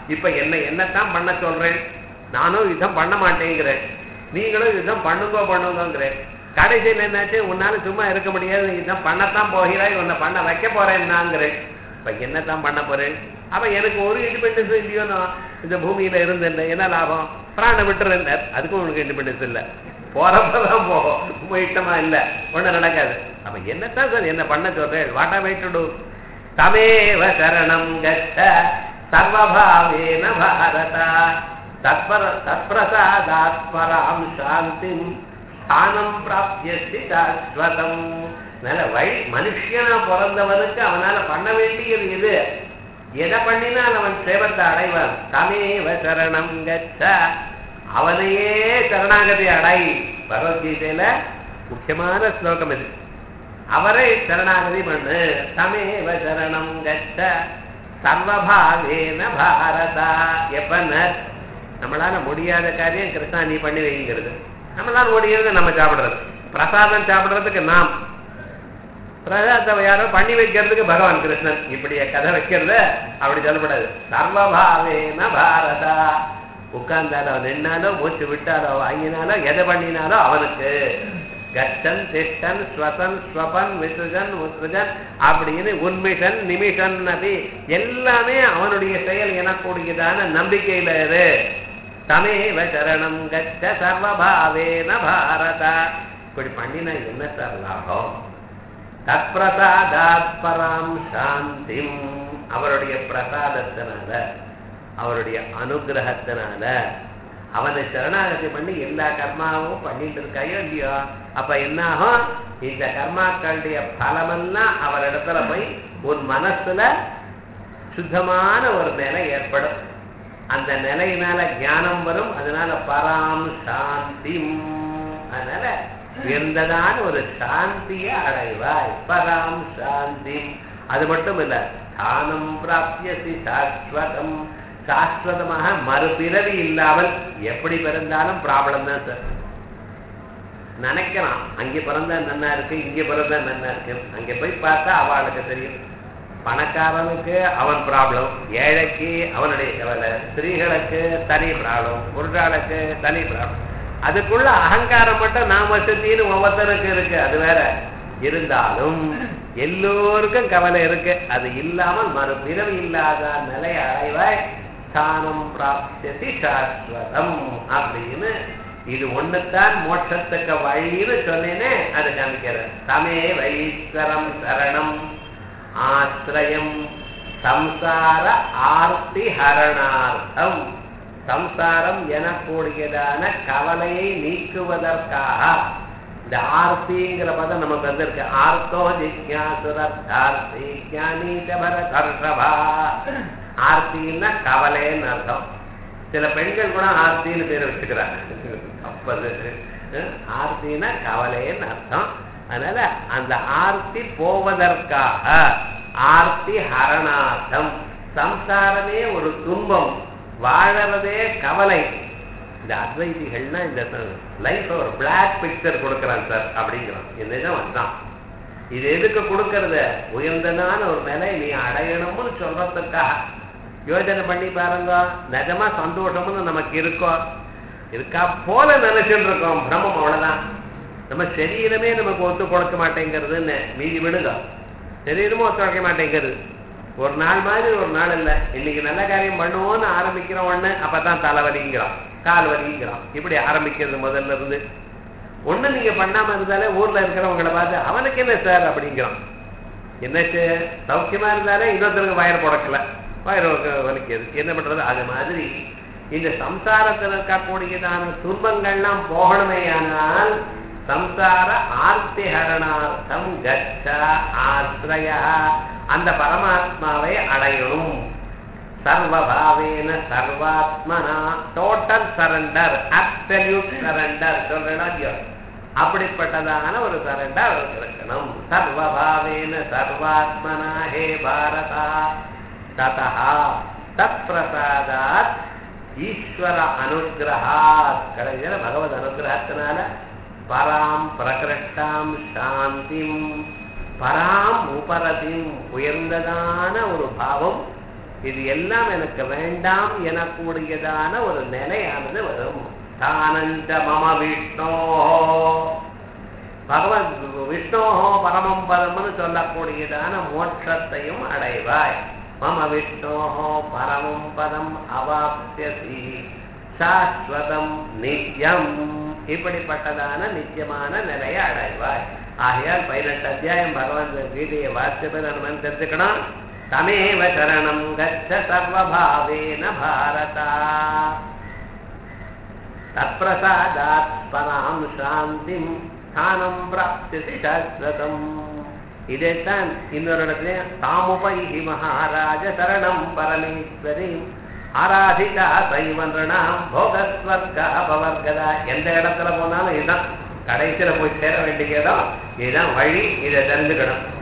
இப்ப என்ன என்னத்தான் பண்ண சொல்றேன் நானும் யுத்தம் பண்ண மாட்டேங்கிறேன் நீங்களும் யுத்தம் பண்ணுங்க பண்ணுங்கிறேன் கடைசியில் என்னாச்சு உன்னால சும்மா இருக்க முடியாது நீ யுத்தம் பண்ணத்தான் போகிறாய் உன்னை பண்ண வைக்க போறேன் நாங்கிறேன் இப்ப என்னத்தான் பண்ண போறேன் அப்ப எனக்கு ஒரு இண்டிபெண்டன்ஸ் இல்லையோ நான் இந்த பூமியில இருந்தேன் என்ன லாபம் பிராணம் விட்டுறேன் அதுக்கும் உனக்கு இண்டிபெண்டன்ஸ் இல்லை போறப்பதான் போகும் ரொம்ப இஷ்டமா இல்ல ஒண்ணு நடக்காது அப்ப என்னத்தான் சார் என்ன பண்ண சொல்றேன் வாட்டா வைட்டுடு தமேவ சரணம் கச்ச சர்வபாவேன பாரத தத்பர தத்பிரசாதாத்பராம் சாந்திம் ஸ்தானம் பிராப்தியஸ்தி சாஸ்வதம் நல்ல வழி மனுஷனா பிறந்தவனுக்கு அவனால பண்ண வேண்டியது இது எதை பண்ணினால் அவன் சேவத்தை அடைவான் தமேவ சரணம் கச்ச அவனையே சரணாகதி அடை பகவத்கீதையில முக்கியமான ஸ்லோகம் இது அவரை சரணாகதி பண்ணு தமேவ சரணம் கச்ச சர்வபாவேன பாரதா எப்பன்னு நம்மளால முடியாத காரியம் கிருஷ்ணா நீ பண்ணி வைங்கிறது நம்மளால முடியாது நம்ம சாப்பிடுறது பிரசாதம் சாப்பிடுறதுக்கு நாம் பிரசாதத்தை யாரோ பண்ணி வைக்கிறதுக்கு பகவான் கிருஷ்ணன் இப்படி கதை வைக்கிறது அப்படி சொல்லப்படாது சர்வபாவேன பாரதா உட்கார்ந்தாலோ நின்னாலோ மூச்சு விட்டாலோ வாங்கினாலோ எதை பண்ணினாலோ அவனுக்கு கச்சன் திஷ்டன் ஸ்வசன் ஸ்வபன் விசுஜன் உத்ருஜன் அப்படின்னு உன்மிஷன் நிமிஷன் அப்படி எல்லாமே அவனுடைய செயல் எனக்கூடியதான நம்பிக்கையில இரு தமேவ சரணம் கச்ச சர்வபாவேன பாரதா இப்படி பண்ணினா என்ன சார் லாபம் தற்பிரசாதாத் பராம் சாந்திம் அவருடைய பிரசாதத்தினால அவருடைய அனுகிரகத்தினால அவனை சரணாகதி பண்ணி எல்லா கர்மாவும் பண்ணிட்டு இருக்காயோ இல்லையோ அப்ப என்ன ஆகும் இந்த கர்மாக்களுடைய பலமெல்லாம் அவரிடத்துல போய் உன் மனசுல சுத்தமான ஒரு நிலை ஏற்படும் அந்த நிலையினால ஞானம் வரும் அதனால பராம் சாந்திம் அதனால உயர்ந்ததான ஒரு சாந்தியை அடைவாய் பராம் சாந்தி அது மட்டும் இல்ல தானம் பிராப்தியசி சாஸ்வதம் சாஸ்வதமாக மறுபிறவி இல்லாமல் எப்படி பிறந்தாலும் ப்ராப்ளம் தான் சார் நினைக்கலாம் அங்கே பிறந்தா நன்னா இருக்கு இங்க பிறந்தா நன்னா இருக்கு அங்க போய் பார்த்தா அவளுக்கு தெரியும் பணக்காரனுக்கு அவன் ப்ராப்ளம் ஏழைக்கு அவனுடைய கவலை ஸ்திரீகளுக்கு தனி ப்ராப்ளம் புருஷாளுக்கு தனி ப்ராப்ளம் அதுக்குள்ள அகங்காரம் மட்டும் நான் வசதின்னு ஒவ்வொருத்தருக்கு இருக்கு அது வேற இருந்தாலும் எல்லோருக்கும் கவலை இருக்கு அது இல்லாமல் மறுபிறவி இல்லாத நிலை அடைவாய் ஸ்தானம் பிராப்தி சாஸ்வதம் அப்படின்னு இது ஒண்ணுத்தான் மோட்சத்துக்கு வழின்னு சொன்னேனே அது காமிக்கிறது தமே வைஸ்வரம் சரணம் ஆசிரயம் சம்சார ஆர்த்தி ஹரணார்த்தம் சம்சாரம் எனக்கூடியதான கவலையை நீக்குவதற்காக இந்த ஆர்த்திங்கிற பதம் நமக்கு வந்திருக்கு ஆர்த்தோ ஜிக்யாசுரத்தார்த்தி ஞானீதபர கர்ஷபா ஆர்த்தின்னா கவலைன்னு அர்த்தம் சில பெண்கள் கூட ஆர்த்தின்னு பேர் வச்சுக்கிறாங்க அப்பது ஆர்த்தினா கவலைன்னு அர்த்தம் அதனால அந்த ஆர்த்தி போவதற்காக ஆர்த்தி ஹரணார்த்தம் சம்சாரமே ஒரு துன்பம் வாழறதே கவலை இந்த அத்வைதிகள்னா இந்த லைஃப் ஒரு பிளாக் பிக்சர் கொடுக்குறான் சார் அப்படிங்கிறான் இதுதான் வந்தான் இது எதுக்கு கொடுக்கறது உயர்ந்ததான ஒரு நிலை நீ அடையணும்னு சொல்றதுக்காக யோஜனை பண்ணி பாருங்க நிஜமா சந்தோஷம்னு நமக்கு இருக்கோ இருக்கா போல நினைச்சுட்டு இருக்கோம் பிரம்மம் அவ்வளவுதான் நம்ம சரீரமே நமக்கு ஒத்து கொடுக்க மாட்டேங்கிறதுன்னு மீதி விடுங்க சரீரமும் ஒத்துழைக்க மாட்டேங்கிறது ஒரு நாள் மாதிரி ஒரு நாள் இல்லை இன்னைக்கு நல்ல காரியம் பண்ணுவோம்னு ஆரம்பிக்கிற உடனே அப்பதான் தலைவலிங்கிறான் கால் வலிங்கிறான் இப்படி ஆரம்பிக்கிறது முதல்ல இருந்து ஒண்ணு நீங்க பண்ணாம இருந்தாலே ஊர்ல இருக்கிறவங்களை பார்த்து அவனுக்கு என்ன சார் அப்படிங்கிறான் என்னாச்சு சௌக்கியமா இருந்தாலே இன்னொருத்தருக்கு வயர் புடக்கல வயிறு வலிக்கிறது என்ன பண்றது அது மாதிரி இந்த சம்சாரத்தில் இருக்கக்கூடியதான துன்பங்கள்லாம் போகணுமேயானால் சம்சார ஆர்த்திஹரணார்த்தம் கச்ச ஆசிரய அந்த பரமாத்மாவை அடையணும் சர்வபாவேன சர்வாத்மனா டோட்டல் சரண்டர் அப்சல்யூட் சரண்டர் சொல்றா அப்படிப்பட்டதான ஒரு சரண்டர் இருக்கணும் சர்வபாவேன சர்வாத்மனா ஹே பாரதா ததா தத் பிரசாதாத் ஈஸ்வர அனுகிரகாத் கடைசியில பகவத் அனுகிரகத்தினால பராம் பிரகிருஷ்டாம் சாந்திம் பராம் உபரதிம் உயர்ந்ததான ஒரு பாவம் இது எல்லாம் எனக்கு வேண்டாம் எனக்கூடியதான ஒரு நிலையானது வரும் தானஞ்ச மம விஷ்ணோ பகவன் விஷ்ணோ பரமம் பதம்னு சொல்லக்கூடியதான மோட்சத்தையும் அடைவாய் மம விஷ்ணோ பரமம் பதம் அவாப்யசி சாஸ்வதம் நித்யம் இப்படிப்பட்டதான நித்தியமான நிலையை அடைவாய் ஆகையால் பதினெட்டு அத்தியாயம் பகவான் கீதையை வாசிப்பது நம்ம தெரிஞ்சுக்கணும் தமேவ சரணம் கச்ச சர்வபாவேன பாரதா தற்பிரசாதாத் பராம் சாந்திம் ஸ்தானம் பிராப்தியதி சாஸ்வதம் இதைத்தான் இன்னொரு இடத்துல தாமுபைஹி மகாராஜ சரணம் பரமேஸ்வரி ஆராதிகா சைவன்றாம் போகஸ்வர்க அபவர்கதா எந்த இடத்துல போனாலும் இதுதான் கடைசியில போய் சேர வேண்டிய இடம் இதுதான் வழி இதை தெரிஞ்சுக்கணும்